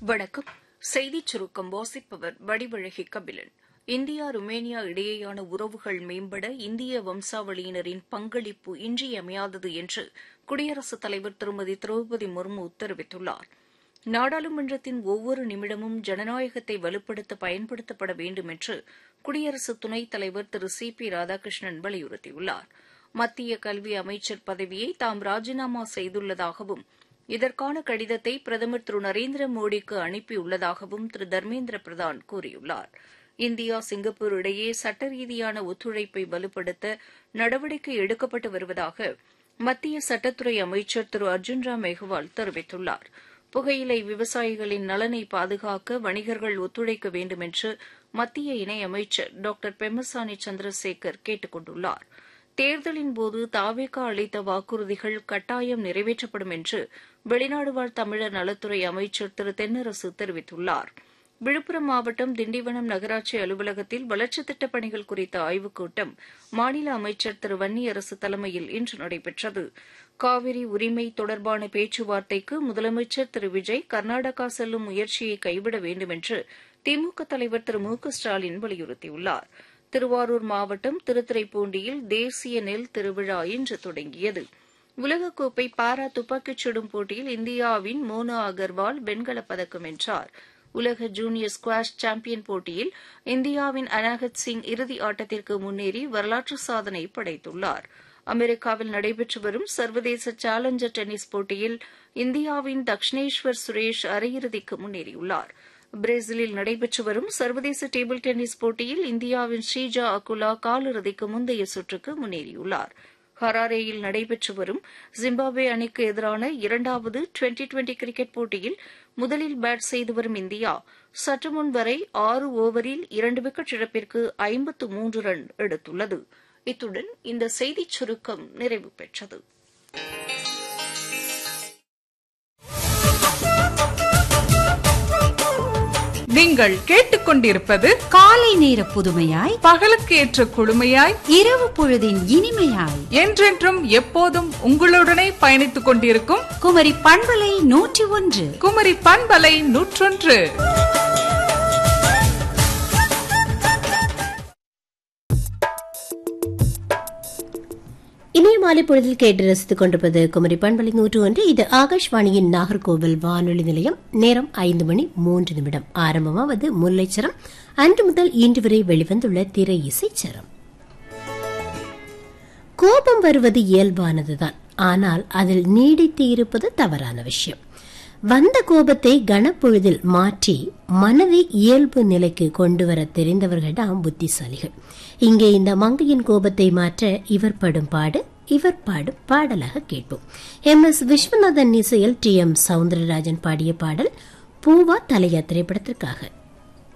வணக்கம் செய்திச் சுருக்கம் வாசிப்பவர் வடிவழகி கபிலன் இந்தியா ருமேனியா இடையேயான உறவுகள் மேம்பட இந்திய வம்சாவளியினரின் பங்களிப்பு இன்றியமையாதது என்று குடியரசுத் தலைவர் திருமதி திரௌபதி முர்மு தெரிவித்துள்ளார் நாடாளுமன்றத்தின் ஒவ்வொரு நிமிடமும் ஜனநாயகத்தை வலுப்படுத்த பயன்படுத்தப்பட வேண்டும் என்று குடியரசு துணைத் தலைவர் திரு சி பி ராதாகிருஷ்ணன் வலியுறுத்தியுள்ளார் மத்திய கல்வி அமைச்சர் பதவியை தாம் ராஜினாமா செய்துள்ளதாகவும் இதற்கான கடிதத்தை பிரதமர் திரு நரேந்திர மோடிக்கு அனுப்பியுள்ளதாகவும் திரு தர்மேந்திர பிரதான் கூறியுள்ளார் இந்தியா சிங்கப்பூர் இடையே சட்ட ரீதியான ஒத்துழைப்பை வலுப்படுத்த நடவடிக்கை எடுக்கப்பட்டு வருவதாக மத்திய சட்டத்துறை அமைச்சர் திரு அர்ஜுன் ராம் மெஹ்வால் தெரிவித்துள்ளார் புகையிலை விவசாயிகளின் நலனை பாதுகாக்க வணிகர்கள் ஒத்துழைக்க வேண்டும் என்று மத்திய இணையமைச்சர் டாக்டர் பெம்மசானி சந்திரசேகர் கேட்டுக் கொண்டுள்ளார் தேர்தலின்போது தாவேகா அளித்த வாக்குறுதிகள் கட்டாயம் நிறைவேற்றப்படும் என்று வெளிநாடு வாழ் தமிழர் நலத்துறை அமைச்சர் திரு தென்னரசு தெரிவித்துள்ளார் விழுப்புரம் மாவட்டம் திண்டிவனம் நகராட்சி அலுவலகத்தில் வளர்ச்சித் திட்டப் பணிகள் குறித்த ஆய்வுக் கூட்டம் மாநில அமைச்சர் திரு வன்னியரசு தலைமையில் இன்று நடைபெற்றது காவிரி உரிமை தொடர்பான பேச்சுவார்த்தைக்கு முதலமைச்சர் திரு விஜய் கர்நாடகா செல்லும் முயற்சியை கைவிட வேண்டும் என்று திமுக தலைவர் திரு மு க ஸ்டாலின் வலியுறுத்தியுள்ளார் திருவாரூர் மாவட்டம் திருத்துறைப்பூண்டியில் தேசிய நெல் திருவிழா இன்று தொடங்கியது உலகக்கோப்பை பாரா துப்பாக்கிச் சுடும் போட்டியில் இந்தியாவின் மோனு அகர்வால் வெண்கலப் பதக்கம் வென்றார் உலக ஜூனியர் ஸ்குவாஷ் சாம்பியன் போட்டியில் இந்தியாவின் அனாகத் சிங் இறுதி ஆட்டத்திற்கு முன்னேறி வரலாற்று சாதனை படைத்துள்ளார் அமெரிக்காவில் நடைபெற்று வரும் சர்வதேச சேலஞ்சர் டென்னிஸ் போட்டியில் இந்தியாவின் தக்ஷனேஸ்வர் சுரேஷ் அரையிறுதிக்கு முன்னேறியுள்ளார் பிரேசிலில் நடைபெற்று வரும் சர்வதேச டேபிள் டென்னிஸ் போட்டியில் இந்தியாவின் ஸ்ரீஜா அகுலா காலிறுதிக்கு முந்தைய சுற்றுக்கு முன்னேறியுள்ளார் ஹராரேயில் நடைபெற்று வரும் ஜிம்பாப்வே அணிக்கு எதிரான இரண்டாவது டுவெண்டி டுவெண்டி கிரிக்கெட் போட்டியில் முதலில் பேட் செய்து வரும் இந்தியா சற்று முன் வரை ஆறு ஓவரில் இரண்டு விக்கெட் இழப்பிற்கு ஐம்பத்து மூன்று ரன் எடுத்துள்ளது இத்துடன் இந்த செய்திச் சுருக்கம் நிறைவு பெற்றது நீங்கள் கேட்டுக்கொண்டிருப்பது காலை நேர புதுமையாய் பகலுக்கு ஏற்ற குழுமையாய் இரவு பொழுதின் இனிமையாய் என்றென்றும் எப்போதும் உங்களுடனே பயணித்துக் கொண்டிருக்கும் குமரி பண்பலை நூற்றி ஒன்று குமரி பண்பலை நூற்றொன்று இனிய மாலை பொழுதில் கேட்டு ரசித்துக் கொண்டிருப்பது குமரி பண்பலை நூற்று ஒன்று இது ஆகாஷ்வாணியின் நாகர்கோவில் வானொலி நிலையம் நேரம் ஐந்து மணி மூன்று நிமிடம் ஆரம்பமாவது முல்லைச்சரம் அன்று முதல் இன்று வரை வெளிவந்துள்ள திரை இசைச்சரம் கோபம் வருவது இயல்பானதுதான் ஆனால் அதில் நீடித்து இருப்பது தவறான விஷயம் வந்த கோபத்தை கனப்பொழுதில் மாற்றி மனதை இயல்பு நிலைக்கு கொண்டு வர தெரிந்தவர்கள்தான் புத்திசாலிகள் இங்கே இந்த மங்கையின் கோபத்தை மாற்ற இவர் படும் பாடு இவர் பாடும் பாடலாக கேட்போம் எம் எஸ் விஸ்வநாதன் இசையில் டி எம் சவுந்தரராஜன் பாடிய பாடல் பூவா தலையா திரைப்படத்திற்காக